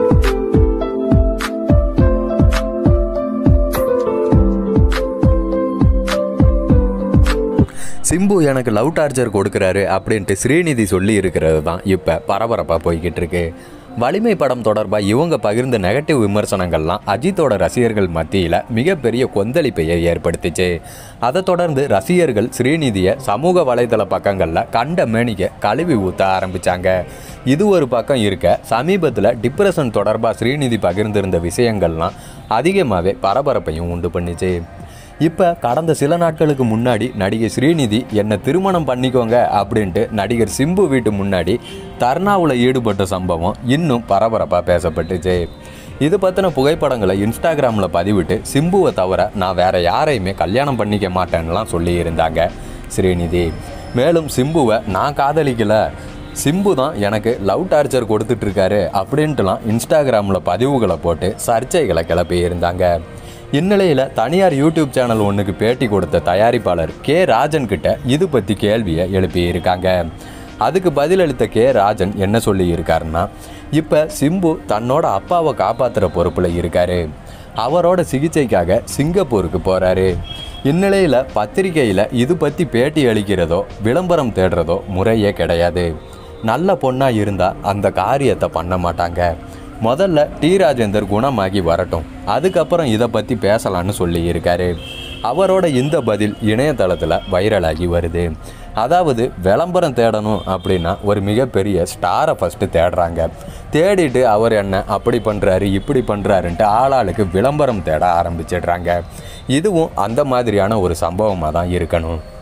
சிம்பு எனக்கு love torture கொடுக்குறாரு அப்படின்ட்டு ஸ்ரீநிதி சொல்லி இருக்கிறது தான் இப்போ பரபரப்பாக போய்கிட்டு இருக்கு வலிமை படம் தொடர்பாக இவங்க பகிர்ந்த நெகட்டிவ் விமர்சனங்கள்லாம் அஜித்தோட ரசிகர்கள் மத்தியில் மிகப்பெரிய கொந்தளிப்பையை ஏற்படுத்திச்சு அதை தொடர்ந்து ரசிகர்கள் ஸ்ரீநிதியை சமூக வலைதள பக்கங்களில் கண்ட மேனிக்க கழுவி ஊற்ற ஆரம்பித்தாங்க இது ஒரு பக்கம் இருக்க சமீபத்தில் டிப்ரெஷன் தொடர்பாக ஸ்ரீநிதி பகிர்ந்திருந்த விஷயங்கள்லாம் அதிகமாகவே பரபரப்பையும் உண்டு பண்ணிச்சு இப்போ கடந்த சில நாட்களுக்கு முன்னாடி நடிகை ஸ்ரீநிதி என்னை திருமணம் பண்ணிக்கோங்க அப்படின்ட்டு நடிகர் சிம்பு வீட்டு முன்னாடி தர்ணாவில் ஈடுபட்ட சம்பவம் இன்னும் பரபரப்பாக பேசப்பட்டுச்சு இது பற்றின புகைப்படங்களை இன்ஸ்டாகிராமில் பதிவிட்டு சிம்புவை தவிர நான் வேற யாரையுமே கல்யாணம் பண்ணிக்க மாட்டேன்னுலாம் சொல்லியிருந்தாங்க ஸ்ரீநிதி மேலும் சிம்புவை நான் காதலிக்கல சிம்பு தான் எனக்கு லவ் டார்ச்சர் கொடுத்துட்ருக்காரு அப்படின்ட்டுலாம் இன்ஸ்டாகிராமில் பதிவுகளை போட்டு சர்ச்சைகளை கிளப்பி இருந்தாங்க இந்நிலையில் தனியார் யூடியூப் சேனல் ஒன்றுக்கு பேட்டி கொடுத்த தயாரிப்பாளர் கே ராஜன் கிட்ட இது பற்றி கேள்வியை எழுப்பியிருக்காங்க அதுக்கு பதிலளித்த கே ராஜன் என்ன சொல்லி இருக்காருன்னா இப்போ சிம்பு தன்னோட அப்பாவை காப்பாற்றுற பொறுப்பில் இருக்காரு அவரோட சிகிச்சைக்காக சிங்கப்பூருக்கு போகிறாரு இந்நிலையில் பத்திரிகையில் இது பற்றி பேட்டி அளிக்கிறதோ விளம்பரம் தேடுறதோ முறையே கிடையாது நல்ல பொண்ணாக இருந்தால் அந்த காரியத்தை பண்ண மாட்டாங்க முதல்ல டி ராஜேந்தர் குணமாகி வரட்டும் அதுக்கப்புறம் இதை பற்றி பேசலான்னு சொல்லி இருக்காரு அவரோட இந்த பதில் இணையதளத்தில் வைரலாகி வருது அதாவது விளம்பரம் தேடணும் அப்படின்னா ஒரு மிகப்பெரிய ஸ்டாரை ஃபஸ்ட்டு தேடுறாங்க தேடிட்டு அவர் என்ன அப்படி பண்ணுறாரு இப்படி பண்ணுறாருன்ட்டு ஆளாளுக்கு விளம்பரம் தேட ஆரம்பிச்சிடுறாங்க இதுவும் அந்த மாதிரியான ஒரு சம்பவமாக தான் இருக்கணும்